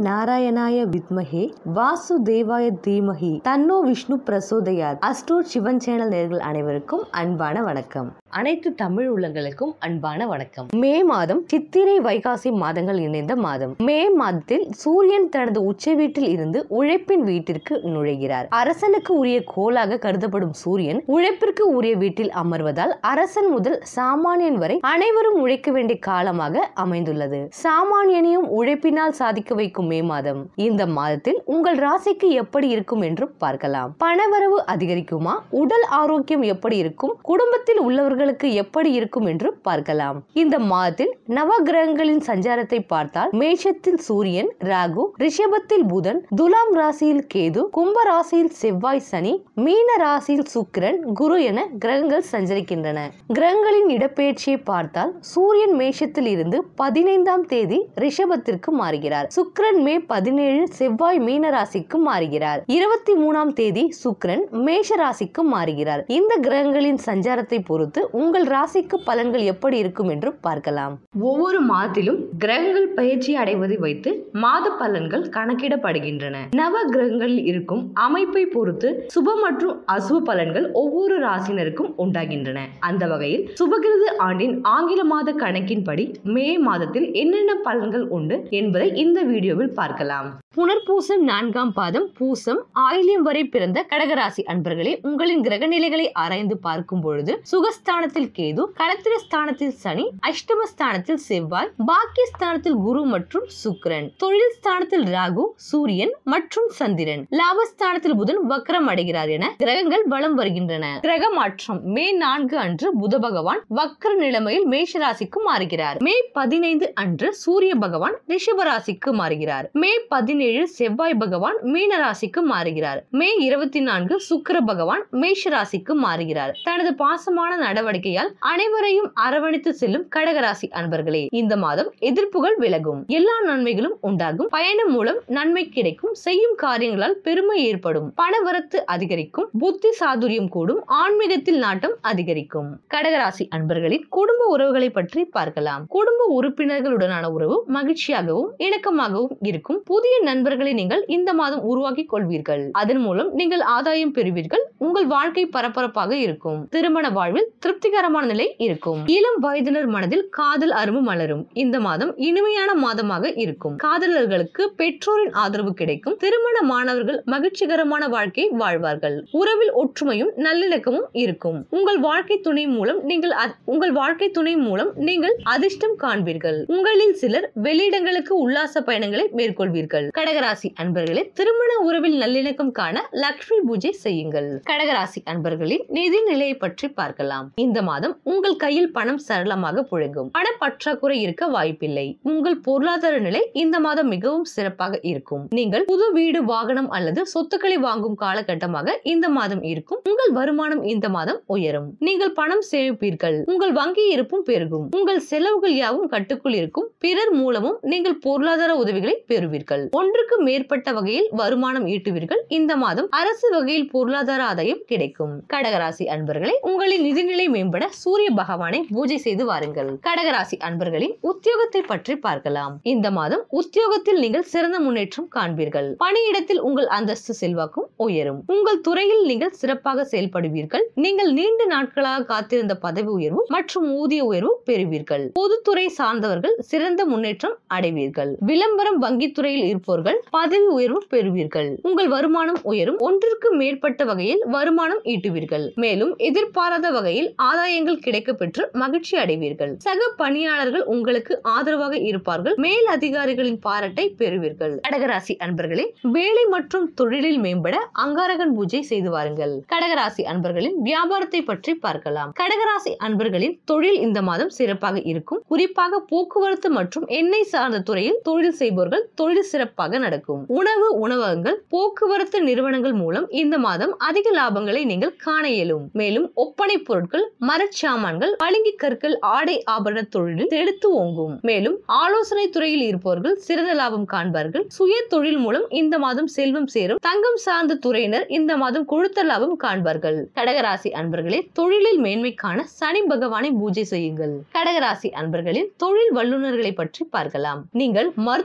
நாராயணாய வித்மஹே வாசுதேவாய தீமஹி தன்னோ விஷ்ணு பிரசோதயாத் அஸ்ட்ரோட் சிவன் சேனல் நேர்கள் அனைவருக்கும் அன்பான வணக்கம் அனைத்து தமிழ் உள்ளங்களுக்கும் அன்பான வணக்கம் மே மாதம் சித்திரை வைகாசி மாதங்கள் இணைந்த மாதம் மே மாதத்தில் சூரியன் தனது உச்ச வீட்டில் இருந்து உழைப்பின் வீட்டிற்கு நுழைகிறார் அரசனுக்கு உரிய கோலாக கருதப்படும் சூரியன் உழைப்பிற்கு உரிய வீட்டில் அமர்வதால் அரசன் முதல் சாமானியன் வரை அனைவரும் உழைக்க வேண்டிய காலமாக அமைந்துள்ளது சாமானியனையும் உழைப்பினால் சாதிக்க வைக்கும் மே மாதம் இந்த மாதத்தில் உங்கள் ராசிக்கு எப்படி இருக்கும் என்று பார்க்கலாம் பணவரவு அதிகரிக்குமா உடல் ஆரோக்கியம் எப்படி இருக்கும் குடும்பத்தில் உள்ளவர்களுக்கு எப்படி இருக்கும் என்று பார்க்கலாம் இந்த மாதத்தில் நவ கிரகங்களின் சஞ்சாரத்தை பார்த்தால் மேஷத்தில் சூரியன் ராகு ரிஷபத்தில் புதன் துலாம் ராசியில் கேது கும்ப ராசியில் செவ்வாய் சனி மீன ராசியில் சுக்கிரன் குரு என கிரகங்கள் சஞ்சரிக்கின்றன கிரகங்களின் இடப்பெயர்ச்சியை பார்த்தால் சூரியன் மேஷத்தில் இருந்து பதினைந்தாம் தேதி ரிஷபத்திற்கு மாறுகிறார் சுக்கிரன் மே பதினேழு செவ்வாய் மீன ராசிக்கு மாறுகிறார் இருபத்தி மூணாம் தேதி சுக்கிரன் மேஷ ராசிக்கு மாறுகிறார் இந்த கிரகங்களின் சஞ்சாரத்தை பொறுத்து உங்கள் ராசிக்கு பலன்கள் எப்படி இருக்கும் என்று பார்க்கலாம் ஒவ்வொரு மாதத்திலும் கிரகங்கள் பயிற்சி அடைவதை வைத்து மாத பலன்கள் கணக்கிடப்படுகின்றன நவ கிரகங்களில் இருக்கும் அமைப்பை பொறுத்து சுப மற்றும் அசுப பலன்கள் ஒவ்வொரு ராசினருக்கும் உண்டாகின்றன அந்த வகையில் சுபகிருது ஆண்டின் ஆங்கில மாத கணக்கின்படி மே மாதத்தில் என்னென்ன பலன்கள் உண்டு என்பதை இந்த வீடியோவில் பார்க்கலாம் புனர்பூசம் நான்காம் பாதம் பூசம் ஆயிலியம் வரை பிறந்த கடகராசி அன்பர்களே உங்களின் கிரக நிலைகளை ஆராய்ந்து பார்க்கும் பொழுது சுகஸ்தானத்தில் கேது களத்திர ஸ்தானத்தில் சனி அஷ்டம ஸ்தானத்தில் செவ்வாய் பாக்கிய ஸ்தானத்தில் குரு மற்றும் சுக்கிரன் தொழில் ஸ்தானத்தில் ராகு சூரியன் மற்றும் சந்திரன் லாபஸ்தானத்தில் புதன் வக்ரம் அடைகிறார் என கிரகங்கள் வலம் வருகின்றன கிரக மாற்றம் மே நான்கு அன்று புத பகவான் வக்ர நிலைமையில் மேஷ ராசிக்கு மாறுகிறார் மே பதினைந்து அன்று சூரிய பகவான் ரிஷப ராசிக்கு மாறுகிறார் மே பதினேழு செவ்வாய் பகவான் மீன ராசிக்கு மாறுகிறார் மே இருபத்தி நான்கு சுக்கிர பகவான் மேஷ ராசிக்கு மாறுகிறார் தனது பாசமான நடவடிக்கையால் அனைவரையும் அரவணைத்து செல்லும் கடகராசி அன்பர்களே இந்த மாதம் எதிர்ப்புகள் விலகும் எல்லா நன்மைகளும் உண்டாகும் பயணம் மூலம் நன்மை கிடைக்கும் செய்யும் காரியங்களால் பெருமை ஏற்படும் பணவரத்து அதிகரிக்கும் புத்தி சாதுரியம் கூடும் ஆன்மீகத்தில் நாட்டம் அதிகரிக்கும் கடகராசி அன்பர்களின் குடும்ப உறவுகளை பற்றி பார்க்கலாம் குடும்ப உறுப்பினர்களுடனான உறவு மகிழ்ச்சியாகவும் இணக்கமாகவும் இருக்கும் புதிய நண்பர்களை நீங்கள் இந்த மாதம் உருவாக்கி கொள்வீர்கள் அதன் மூலம் நீங்கள் ஆதாயம் பெறுவீர்கள் உங்கள் வாழ்க்கை பரபரப்பாக இருக்கும் திருமண வாழ்வில் திருப்திகரமான நிலை இருக்கும் இளம் வயதினர் மனதில் காதல் அரும்பு மலரும் இந்த மாதம் இனிமையான மாதமாக இருக்கும் காதலர்களுக்கு பெற்றோரின் ஆதரவு கிடைக்கும் திருமண மாணவர்கள் மகிழ்ச்சிகரமான வாழ்க்கை வாழ்வார்கள் உறவில் ஒற்றுமையும் நல்லிணக்கமும் இருக்கும் உங்கள் வாழ்க்கை துணை மூலம் நீங்கள் அ- உங்கள் வாழ்க்கை துணை மூலம் நீங்கள் அதிர்ஷ்டம் காண்பீர்கள் உங்களில் சிலர் வெளியிடங்களுக்கு உல்லாச பயணங்களை மேற்கொள்வீர்கள் கடகராசி அன்பர்களே திருமண உறவில் நல்லிணக்கம் காண லக்ஷ்மி பூஜை செய்யுங்கள் கடகராசி அன்பர்களின் நிதி நிலையை பற்றி பார்க்கலாம் இந்த மாதம் உங்கள் கையில் பணம் சரளமாக புழங்கும் பண பற்றாக்குறை இருக்க வாய்ப்பில்லை உங்கள் பொருளாதார நிலை இந்த மாதம் மிகவும் சிறப்பாக இருக்கும் நீங்கள் புது வீடு வாகனம் அல்லது சொத்துக்களை வாங்கும் காலகட்டமாக இந்த மாதம் இருக்கும் உங்கள் வருமானம் இந்த மாதம் உயரும் நீங்கள் பணம் சேமிப்பீர்கள் உங்கள் வங்கி இருப்பும் பெருகும் உங்கள் செலவுகள் யாவும் கட்டுக்குள் இருக்கும் பிறர் மூலமும் நீங்கள் பொருளாதார உதவிகளை பெறுவீர்கள் ஒன்றுக்கு மேற்பட்ட வகையில் வருமானம் ஈட்டுவீர்கள் இந்த மாதம் அரசு வகையில் பொருளாதார ஆதாயம் கிடைக்கும் கடகராசி அன்பர்களே உங்களின் நிதிநிலை மேம்பட சூரிய பகவானை பூஜை செய்து வாருங்கள் கடகராசி அன்பர்களின் உத்தியோகத்தை பற்றி பார்க்கலாம் இந்த மாதம் உத்தியோகத்தில் நீங்கள் சிறந்த முன்னேற்றம் காண்பீர்கள் பணியிடத்தில் உங்கள் அந்தஸ்து செல்வாக்கும் உயரும் உங்கள் துறையில் நீங்கள் சிறப்பாக செயல்படுவீர்கள் நீங்கள் நீண்ட நாட்களாக காத்திருந்த பதவி உயர்வு மற்றும் ஊதிய உயர்வு பெறுவீர்கள் பொதுத்துறை சார்ந்தவர்கள் சிறந்த முன்னேற்றம் அடைவீர்கள் விளம்பரம் வங்கித்துறையில் இருப்பவர்கள் பதவி உயர்வு பெறுவீர்கள் உங்கள் வருமானம் உயரும் ஒன்றிற்கு மேற்பட்ட வகையில் வருமானம் ஈட்டுவீர்கள் மேலும் எதிர்பாராத வகையில் ஆதாயங்கள் கிடைக்கப் பெற்று மகிழ்ச்சி அடைவீர்கள் சக பணியாளர்கள் உங்களுக்கு ஆதரவாக இருப்பார்கள் மேல் அதிகாரிகளின் பாராட்டை பெறுவீர்கள் கடகராசி அன்பர்களே வேலை மற்றும் தொழிலில் மேம்பட அங்காரகன் பூஜை செய்து வாருங்கள் கடகராசி அன்பர்களின் வியாபாரத்தை பற்றி பார்க்கலாம் கடகராசி அன்பர்களின் தொழில் இந்த மாதம் சிறப்பாக இருக்கும் குறிப்பாக போக்குவரத்து மற்றும் எண்ணெய் சார்ந்த துறையில் தொழில் செய்பவர்கள் தொழில் சிறப்பாக நடக்கும் உணவு உணவகங்கள் போக்குவரத்து நிறுவனங்கள் மூலம் இந்த மாதம் அதிக லாபங்களை நீங்கள் காண இயலும் மேலும் ஒப்பனை பொருட்கள் மரச்சாமான்கள் பளிங்கு கற்கள் ஆடை ஆபரண தொழிலில் செலுத்து ஓங்கும் மேலும் ஆலோசனை துறையில் இருப்பவர்கள் சிறந்த லாபம் காண்பார்கள் சுய தொழில் மூலம் இந்த மாதம் செல்வம் சேரும் தங்கம் சார்ந்த துறையினர் இந்த மாதம் கொழுத்த லாபம் காண்பார்கள் கடகராசி அன்பர்களே தொழிலில் மேன்மைக்கான சனி பகவானை பூஜை செய்யுங்கள் கடகராசி அன்பர்களின் தொழில் வல்லுநர்களை பற்றி பார்க்கலாம் நீங்கள் மருத்துவர்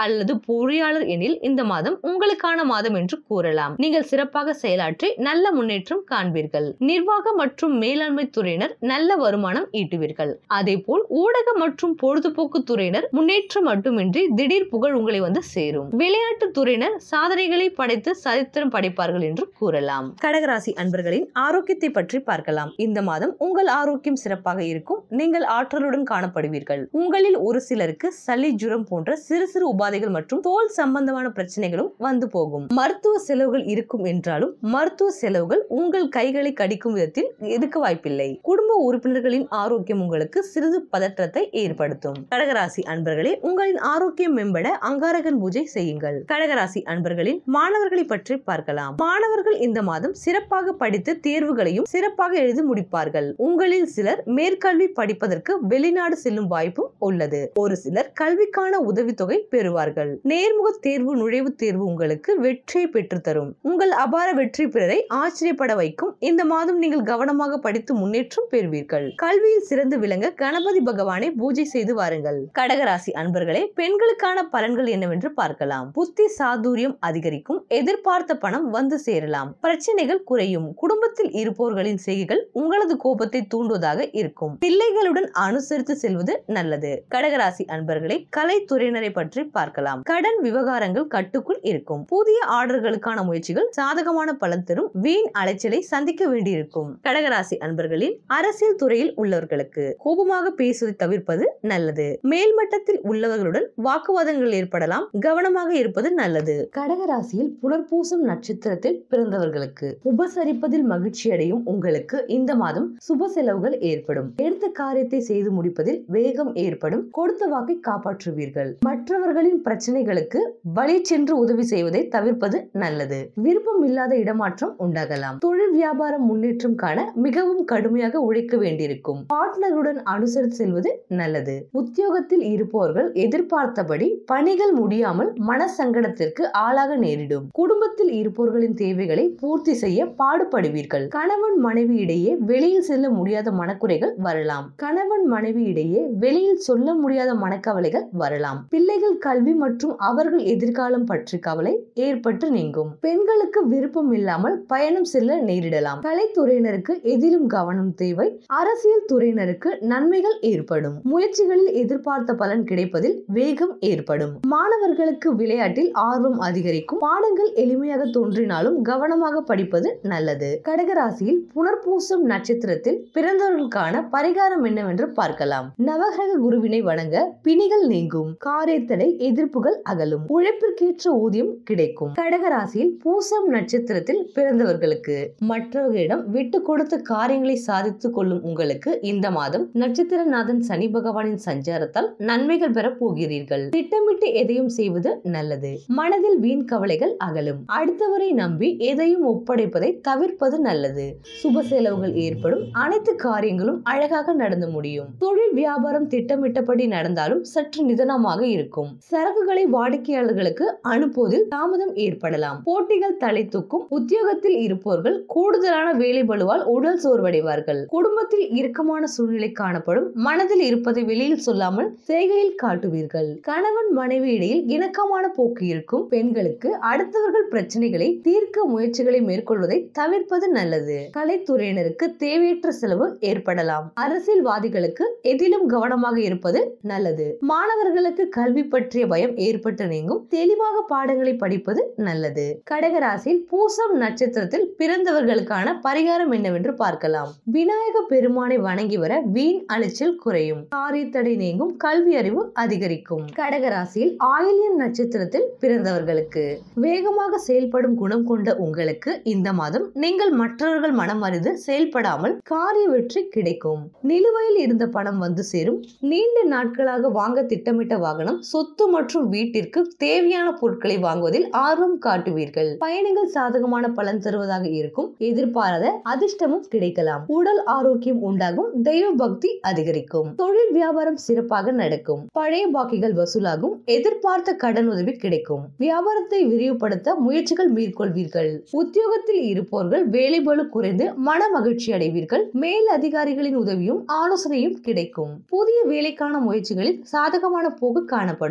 அல்லது பொறியாளர் எனில் இந்த மாதம் உங்களுக்கான மாதம் என்று கூறலாம் நீங்கள் சிறப்பாக செயலாற்றி நல்ல முன்னேற்றம் காண்பீர்கள் நிர்வாக மற்றும் மேலாண்மை துறையினர் நல்ல வருமானம் ஈட்டுவீர்கள் அதேபோல் ஊடக மற்றும் பொழுதுபோக்கு துறையினர் முன்னேற்றம் மட்டுமின்றி திடீர் புகழ் உங்களை வந்து சேரும் விளையாட்டு துறையினர் சாதனைகளை படைத்து சரித்திரம் படைப்பார்கள் என்று கூறலாம் கடகராசி அன்பர்களின் ஆரோக்கியத்தை பற்றி பார்க்கலாம் இந்த மாதம் உங்கள் ஆரோக்கியம் சிறப்பாக இருக்கும் நீங்கள் ஆற்றலுடன் காணப்படுவீர்கள் உங்களில் ஒரு சிலருக்கு சளி ஜுரம் போன்ற சிறு சிறு உபாதைகள் மற்றும் தோல் சம்பந்தமான பிரச்சனைகளும் வந்து போகும் மருத்துவ செலவுகள் இருக்கும் என்றாலும் மருத்துவ செலவுகள் உங்கள் கைகளை கடிக்கும் விதத்தில் இருக்க வாய்ப்பில்லை குடும்ப உறுப்பினர்களின் ஆரோக்கியம் உங்களுக்கு சிறிது பதற்றத்தை ஏற்படுத்தும் கடகராசி அன்பர்களே உங்களின் ஆரோக்கியம் மேம்பட அங்காரகன் பூஜை செய்யுங்கள் கடகராசி அன்பர்களின் மாணவர்களை பற்றி பார்க்கலாம் மாணவர்கள் இந்த மாதம் சிறப்பாக படித்து தேர்வுகளையும் சிறப்பாக எழுதி முடிப்பார்கள் உங்களில் சிலர் மேற்கல்வி படிப்பதற்கு வெளிநாடு செல்லும் வாய்ப்பும் உள்ளது ஒரு சிலர் கல்விக்கான உதவித்தொகை பெறுவார்கள் நேர்முக தேர்வு நுழைவுத் தேர்வு உங்களுக்கு வெற்றியை பெற்றுத்தரும் உங்கள் அபார வெற்றி பிறரை ஆச்சரியப்பட வைக்கும் இந்த மாதம் நீங்கள் கவனமாக படித்து முன்னேற்றம் பெறுவீர்கள் கல்வியில் சிறந்து விளங்க கணபதி பகவானை பூஜை செய்து வாருங்கள் கடகராசி அன்பர்களே பெண்களுக்கான பலன்கள் என்னவென்று பார்க்கலாம் புத்தி சாதுரியம் அதிகரிக்கும் எதிர்பார்த்த பணம் வந்து சேரலாம் பிரச்சனைகள் குறையும் குடும்பத்தில் இருப்பவர்களின் செய்கைகள் உங்களது கோபத்தை தூண்டுவதாக இருக்கும் பிள்ளைகளுடன் அனுசரித்து செல்வது நல்லது கடகராசி அன்பர்களே கலைத்துறையினரை பற்றி பார்க்கலாம் கடன் விவகாரங்கள் கட்டுக்குள் இருக்கும் புதிய ஆர்டர்களுக்கான முயற்சிகள் சாதகமான பலன் தரும் வீண் அலைச்சலை சந்திக்க வேண்டியிருக்கும் கடகராசி அன்பர்களின் அரசியல் துறையில் உள்ளவர்களுக்கு கோபமாக பேசுவதை தவிர்ப்பது நல்லது மேல்மட்டத்தில் உள்ளவர்களுடன் வாக்குவாதங்கள் ஏற்படலாம் கவனமாக இருப்பது நல்லது கடகராசியில் புனர்பூசம் நட்சத்திரத்தில் பிறந்தவர்களுக்கு உபசரிப்பதில் மகிழ்ச்சி அடையும் உங்களுக்கு இந்த மாதம் சுப செலவுகள் ஏற்படும் எடுத்த காரியத்தை செய்து முடிப்பதில் வேகம் ஏற்படும் கொடுத்த வாக்கை காப்பாற்றுவீர்கள் மற்றவர்களின் பிரச்சனைகளுக்கு வழி சென்று உதவி செய்வதை தவிர்ப்பது நல்லது விருப்பம் இல்லாத இடமாற்றம் உண்டாகலாம் தொழில் வியாபாரம் முன்னேற்றம் காண மிகவும் கடுமையாக உழைக்க வேண்டியிருக்கும் பார்ட்னருடன் அனுசரித்து செல்வது நல்லது உத்தியோகத்தில் இருப்பவர்கள் எதிர்பார்த்தபடி பணிகள் முடியாமல் மனசங்கடத்திற்கு ஆளாக நேரிடும் குடும்பத்தில் இருப்பவர்களின் தேவைகளை பூர்த்தி செய்ய பாடுபடுவீர்கள் கணவன் மனைவி இடையே வெளியில் செல்ல முடியாத மனக்குறைகள் வரலாம் கணவன் மனைவி இடையே வெளியில் சொல்ல முடியாத மனக்கவலைகள் வரலாம் பிள்ளைகள் கல்வி மற்றும் அவர்கள் எதிர்காலம் பற்றி கவலை ஏற்பட்டு நீங்கும் பெண்களுக்கு விருப்பம் இல்லாமல் பயணம் செல்ல நேரிடலாம் கலைத்துறையினருக்கு எதிலும் கவனம் தேவை அரசியல் துறையினருக்கு நன்மைகள் ஏற்படும் முயற்சிகளில் எதிர்பார்த்த பலன் கிடைப்பதில் வேகம் ஏற்படும் மாணவர்களுக்கு விளையாட்டில் ஆர்வம் அதிகரிக்கும் பாடங்கள் எளிமையாக தோன்றினாலும் கவனமாக படிப்பது நல்லது கடகராசியில் புனர்பூசம் நட்சத்திரத்தில் பிறந்தவர்களுக்கான பரிகாரம் என்னவென்று பார்க்கலாம் நவகிரக குருவினை வணங்க பிணிகள் நீங்கும் காரியத்தடை எதிர்ப்புகள் அகலும் உழைப்பிற்கேற்ற ஊதியம் கிடைக்கும் கடகராசியில் பூசம் நட்சத்திரத்தில் பிறந்தவர்களுக்கு மற்றவர்களிடம் விட்டு கொடுத்த காரியங்களை சாதித்துக் கொள்ளும் உங்களுக்கு இந்த மாதம் நட்சத்திரநாதன் சனி பகவானின் சஞ்சாரத்தால் நன்மைகள் பெற போகிறீர்கள் திட்டமிட்டு எதையும் செய்வது நல்லது மனதில் வீண் கவலைகள் அகலும் அடுத்தவரை நம்பி எதையும் ஒப்படைப்பதை தவிர்ப்பது நல்லது சுப செலவுகள் ஏற்படும் அனைத்து காரியங்களும் அழகாக நடந்து முடியும் தொழில் வியாபாரம் திட்டமிட்டபடி நடந்தாலும் சற்று நிதானமாக இருக்கும் சரக்குகளை வாடிக்கையாளர்களுக்கு அனுப்புவதில் தாமதம் ஏற்படலாம் போட்டிகள் தலை தூக்கும் உத்தியோகத்தில் இருப்பவர்கள் கூடுதலான வேலை பளுவால் உடல் சோர்வடைவார்கள் குடும்பத்தில் இறுக்கமான சூழ்நிலை காணப்படும் மனதில் இருப்பதை வெளியில் சொல்லாமல் செய்கையில் காட்டுவீர்கள் கணவன் மனைவி இடையில் இணக்கமான போக்கு இருக்கும் பெண்களுக்கு அடுத்தவர்கள் பிரச்சனைகளை தீர்க்க முயற்சிகளை மேற்கொள்வதை தவிர்ப்பது நல்லது கலைத்துறையினருக்கு தேவையற்ற செலவு ஏற்படலாம் அரசியல்வாதிகளுக்கு எதிலும் கவனமாக இருப்பது நல்லது மாணவர்களுக்கு கல்வி பற்றிய பயம் ஏற்பட்டு நீங்கும் தெளிவாக பாடங்களை படிப்பது நல்லது கடகராசியில் பூசம் நட்சத்திரத்தில் பிறந்தவர்களுக்கான பரிகாரம் என்னவென்று பார்க்கலாம் விநாயக பெருமானை வணங்கி வர வீண் அலைச்சல் குறையும் காரியத்தடை நீங்கும் கல்வி அறிவு அதிகரிக்கும் கடகராசியில் ஆயில்யன் நட்சத்திரத்தில் பிறந்தவர்களுக்கு வேகமாக செயல்படும் குணம் கொண்ட உங்களுக்கு இந்த மாதம் நீங்கள் மற்றவர்கள் மனம் அறிந்து செயல்படாமல் காரிய வெற்றி கிடைக்கும் நிலுவையில் இருந்த பணம் வந்து சேரும் நீண்ட நாட்களாக வாங்க திட்டமிட்ட வாகனம் சொத்து மற்றும் வீட்டிற்கு தேவையான பொருட்களை வாங்குவதில் ஆர்வம் காட்டுவீர்கள் பயணங்கள் சாதகமான பலன் தருவதாக இருக்கும் எதிர்பாராத அதிர்ஷ்டமும் கிடைக்கலாம் உடல் ஆரோக்கியம் உண்டாகும் தெய்வ பக்தி அதிகரிக்கும் தொழில் வியாபாரம் சிறப்பாக நடக்கும் பழைய பாக்கிகள் வசூலாகும் எதிர்பார்த்த கடன் உதவி கிடைக்கும் வியாபாரத்தை விரிவுபடுத்த முயற்சிகள் மேற்கொள்வீர்கள் உத்தியோகத்தில் இருப்பவர்கள் வேலை பளு குறைந்து மன மகிழ்ச்சி அடைவீர்கள் மேல் அதிகாரிகளின் உதவியும் ஆலோசனையும் கிடைக்கும் புதிய வேலைக்கான முயற்சிகளில் சாதகமான போக்கு காணப்படும் இருப்பது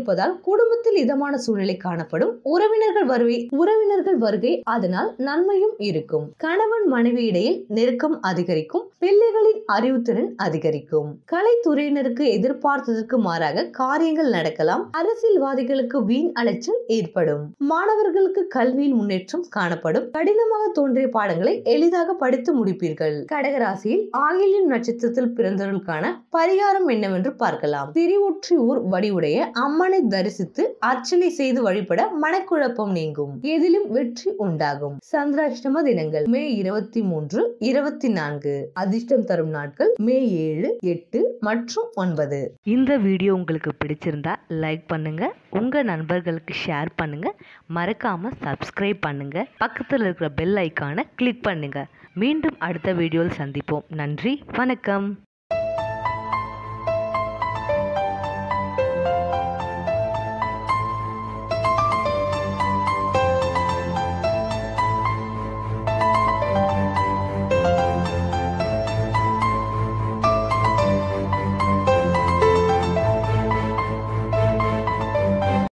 இருப்பதால் குடும்பத்தில் இதமான சூழ்நிலை காணப்படும் உறவினர்கள் வருகை உறவினர்கள் வருகை அதனால் நன்மையும் இருக்கும் கணவன் மனைவி இடையில் நெருக்கம் அதிகரிக்கும் பிள்ளைகளின் அறிவுத்திறன் அதிகரிக்கும் கலைத்துறையினருக்கு எதிர்பார்த்ததற்கு மாறாக காரியங்கள் நடக்கலாம் அரசியல்வாதிகளுக்கு வீண் அலைச்சல் ஏற்படும் மாணவர்களுக்கு கல்வியில் முன்னேற்றம் காணப்படும் கடினமாக தோன்றிய பாடங்களை எளிதாக படித்து முடிப்பீர்கள் கடகராசியில் ஆயிலியம் நட்சத்திரத்தில் பிறந்தவர்களுக்கான பரிகாரம் என்னவென்று பார்க்கலாம் திருவொற்றி ஊர் வடிவுடைய அம்மனை தரிசித்து அர்ச்சனை செய்து வழிபட மனக்குழப்பம் நீங்கும் எதிலும் வெற்றி உண்டாகும் சந்திராஷ்டம தினங்கள் மே இருபத்தி மூன்று இருபத்தி நான்கு அதிர்ஷ்டம் தரும் நாட்கள் மே ஏழு எட்டு மற்றும் ஒன்பது இந்த வீடியோ உங்களுக்கு பிடிச்சிருந்தா லைக் பண்ணுங்க உங்க நண்பர்களுக்கு ஷேர் பண்ணுங்க மறக்காம சப்ஸ்கிரைப் பண்ணுங்க பக்கத்தில் இருக்கிற பெல் ஐக்கானை கிளிக் பண்ணுங்க மீண்டும் அடுத்த வீடியோவில் சந்திப்போம் நன்றி வணக்கம்